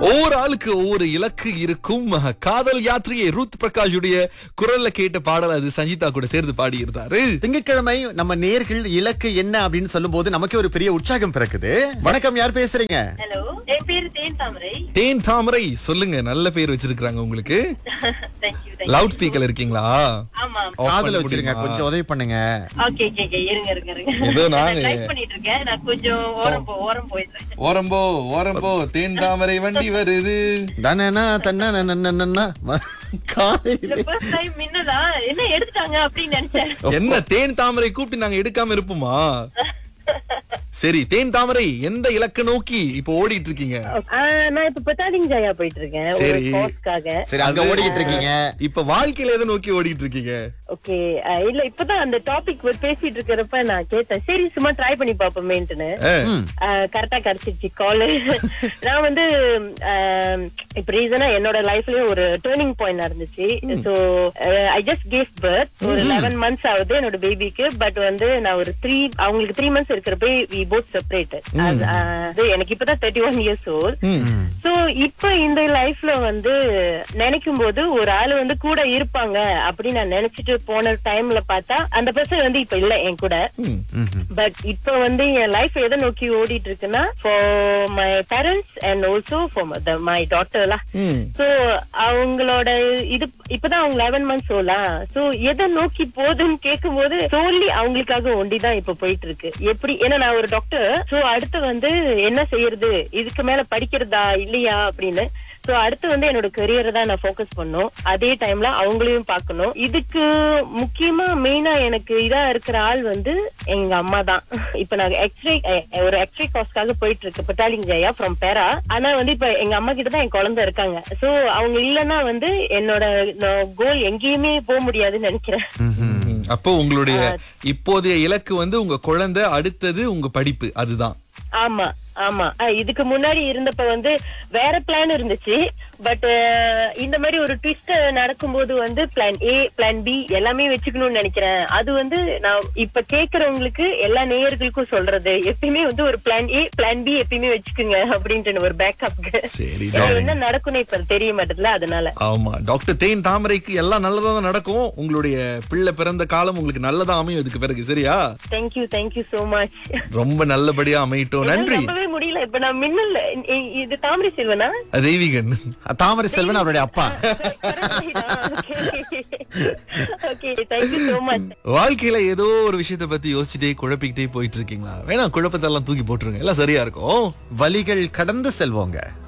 ஒவ்வொரு ஆளுக்கு ஒவ்வொரு இலக்கு இருக்கும் காதல் யாத்திரையை ரூத் பிரகாஷுடைய குரல்ல கேட்ட பாடல் அது சஞ்சிதா கூட சேர்ந்து பாடி இருந்தாரு திங்கட்கிழமை நம்ம நேர்கள் இலக்கு என்ன அப்படின்னு சொல்லும்போது நமக்கே ஒரு பெரிய உற்சாகம் பிறக்குது வணக்கம் யார் பேசுறீங்க ஹலோ என் பேரு தேன் தாமரை தேன் தாமரை சொல்லுங்க நல்ல பேர் வச்சிருக்காங்க உங்களுக்கு தேங்க்யூ லவுட் ஸ்பீக்கர் இருக்கீங்களா ஆமா Off காதுல பண்ண வச்சிருங்க முடியுமா? கொஞ்சம் உதவி பண்ணுங்க ஓகே ஓகே ஓகே இருங்க இருங்க இருங்க ஏதோ நாங்க- டைப் பண்ணிட்டு இருக்கேன் நான் கொஞ்சம் ஓரம் போ ஓரம் போயிடுறேன் ஓரம்போ ஓரம்போ தேன் தாமரை வண்டி வருது தனனா தன்னா காலையில இந்த ஃபர்ஸ்ட் டைம் மின்னதா என்ன எடுத்துட்டாங்க அப்படின்னு நினைச்சேன் என்ன தேன் தாமரை கூப்பிட்டு நாங்க எடுக்காம இருப்போமா சரி தேன் தாமரை எந்த இலக்க நோக்கி இப்ப ஓடிட்டு இருக்கீங்க ஆ, நான் இப்ப பத்தாதிங் ஜாயா போயிட்டு இருக்கேன் ஒரு சரி. கோர்ஸ்க்காக சரி அங்க ஓடிக்கிட்டு இருக்கீங்க இப்ப வாழ்க்கையில எதை நோக்கி ஓடிட்டு இருக்கீங்க ஓகே இல்ல இப்பதான் அந்த டாபிக் பேசிட்டு இருக்கிறப்ப நான் கேட்டேன் சரி சும்மா ட்ரை பண்ணி பாப்போமேன்ட்டுன்னு அஹ், கரெக்டா கிடைச்சிருச்சு கால் நான் வந்து ஆம், இப்ப ரீசனா என்னோட லைஃப்லயும் ஒரு டேர்னிங் பாயிண்ட் நடந்துச்சு so I just gave birth ஒரு லெவன் மந்த்ஸ் ஆகுது என்னோட பேபிக்கு பட் வந்து நான் ஒரு த்ரீ அவங்களுக்கு த்ரீ மந்த்ஸ் இருக்கிறப்ப வி போத் செப்பரேட் அது எனக்கு இப்பதான் thirty one years old so இப்ப இந்த லைஃப்ல வந்து நினைக்கும் போது ஒரு ஆளு வந்து கூட இருப்பாங்க அப்படின்னு நான் நினைச்சிட்டு போன டைம்ல பார்த்தா அந்த பர்சன் வந்து இப்ப இல்ல என் கூட பட் இப்ப வந்து என் லைஃப் எதை நோக்கி ஓடிட்டு இருக்குன்னா for my parents and also for my டாட்டர்லாம் ம். சோ அவங்களோட இது இப்பதான் அவங்க லெவன் மந்த்ஸ் ஓலாம் சோ எதை நோக்கி போகுதுன்னு கேட்கும் போது சொல்லி அவங்களுக்காக ஒண்டிதான் இப்ப போயிட்டு இருக்கு எப்படி ஏன்னா நான் ஒரு டாக்டர் சோ அடுத்து வந்து என்ன செய்யறது இதுக்கு மேல படிக்கிறதா இல்லையா அப்படின்னு சோ அடுத்து வந்து என்னோட கரியரை தான் நான் ஃபோக்கஸ் பண்ணும் அதே டைம்ல அவங்களையும் பார்க்கணும் இதுக்கு முக்கியமா மெயினா எனக்கு இதா இருக்கிற ஆள் வந்து எங்க அம்மா தான் இப்ப நான் எக்ஸ்ரே ஒரு எக்ஸ்ரே காஸ்ட்காக போயிட்டு இருக்கு பட்டாலிங் ஜெயா ஃப்ரம் பேரா ஆனா வந்து இப்ப எங்க அம்மா கிட்ட தான் என் குழந்தை இருக்காங்க சோ அவங்க இல்லன்னா வந்து என்னோட கோல் எங்கேயுமே போக முடியாதுன்னு நினைக்கிறேன் ம். அப்போ உங்களுடைய இப்போதைய இலக்கு வந்து உங்க குழந்தை அடுத்தது உங்க படிப்பு அதுதான் ஆமா ஆமா அஹ் இதுக்கு முன்னாடி இருந்தப்ப வந்து வேற பிளான் இருந்துச்சு பட் இந்த மாதிரி ஒரு ட்விஸ்ட் நடக்கும்போது வந்து பிளான் ஏ பிளான் பி எல்லாமே வச்சுக்கணும்னு நினைக்கிறேன் அது வந்து நான் இப்ப கேக்குறவங்களுக்கு எல்லா நேயர்களுக்கும் சொல்றது எப்பயுமே வந்து ஒரு பிளான் ஏ பிளான் பி எப்பயுமே வச்சுக்குங்க அப்படின்ட்டு ஒரு பேக்கப்க்கு சரி என்ன நடக்கும்னு இப்ப தெரிய மாட்டேதுல அதனால ஆமா டாக்டர் தேன் தாமரைக்கு எல்லாம் நல்லதா தான் நடக்கும் உங்களுடைய பிள்ளை பிறந்த காலம் உங்களுக்கு நல்லதா அமையும் இதுக்கு பிறகு சரியா தேங்க்யூ தேங்க்யூ சோ மச் ரொம்ப நல்லபடியா அமையட்டும் நன்றி நம்பவே முடியல இப்ப நான் மின்னல் இ- இது தாமரை செல்வனா தெய்வீகன் தாமரை செல்வன் அவருடைய அப்பா ஓகே தேங்க்யூ சோ மச் வாழ்க்கையில ஏதோ ஒரு விஷயத்த பத்தி யோசிச்சுட்டே குழப்பிக்கிட்டே போயிட்டு இருக்கீங்களா வேணா குழப்பத்தெல்லாம் தூக்கி போட்டுருங்க எல்லாம் சரியா இருக்கும் வழிகள் கடந்து செல்வோங்க